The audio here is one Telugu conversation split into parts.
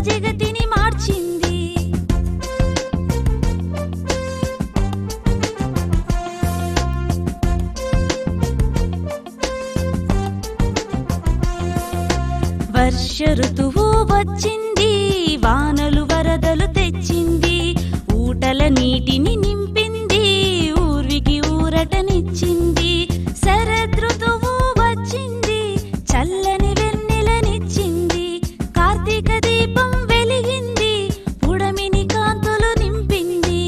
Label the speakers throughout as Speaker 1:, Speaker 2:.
Speaker 1: జగతిని మార్చింది వర్ష ఋతువు వచ్చింది వానలు వరదలు తెచ్చింది ఊటల నీటిని నింపింది ఊరికి ఊరటనిచ్చింది శరదృతువు వచ్చింది చల్లని వెన్నెలనిచ్చింది కార్తీక దీపం వెలిగింది పుడమిని కాంతులు నింపింది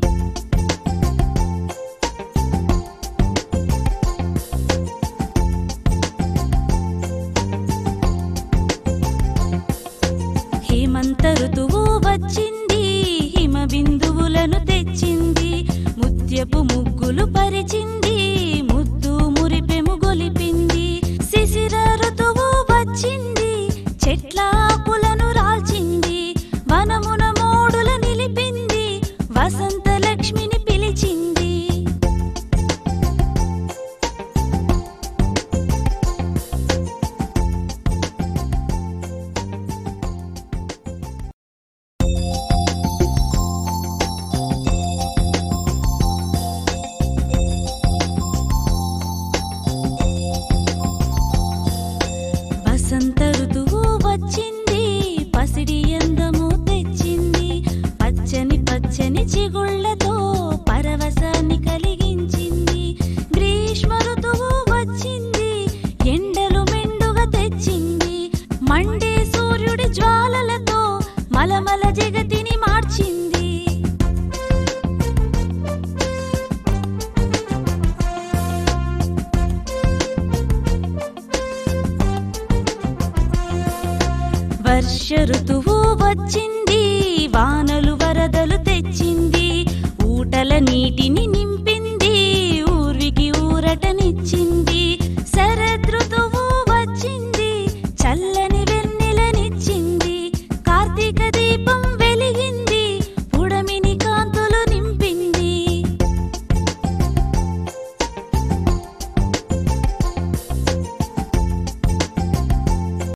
Speaker 1: హేమంత ఋతువు వచ్చింది హిమ బిందువులను తెచ్చింది ముత్యపు ముగ్గులు పరిచింది ముద్దు మురిపెము గొలిపింది శిశిర ఋతువు వచ్చింది చెట్ల ఆకులను రాల్చింది వనమున మోడుల నిలిపింది వసంత లక్ష్మిని పిలిచింది వసంత ఋతువు వచ్చింది పసిడి అందము తెచ్చింది పచ్చని పచ్చని చిగుళ్ళతో పరవశాన్ని కలిగించింది గ్రీష్మ ఋతువు వచ్చింది ఎండలు మెండుగా తెచ్చింది మండే సూర్యుడి జ్వాలలతో మలమల జగతిని మార్చింది వర్ష ఋతువు వచ్చింది వానలు వరదలు తెచ్చింది ఊటల నీటిని నింపింది ఊరికి ఊరటనిచ్చింది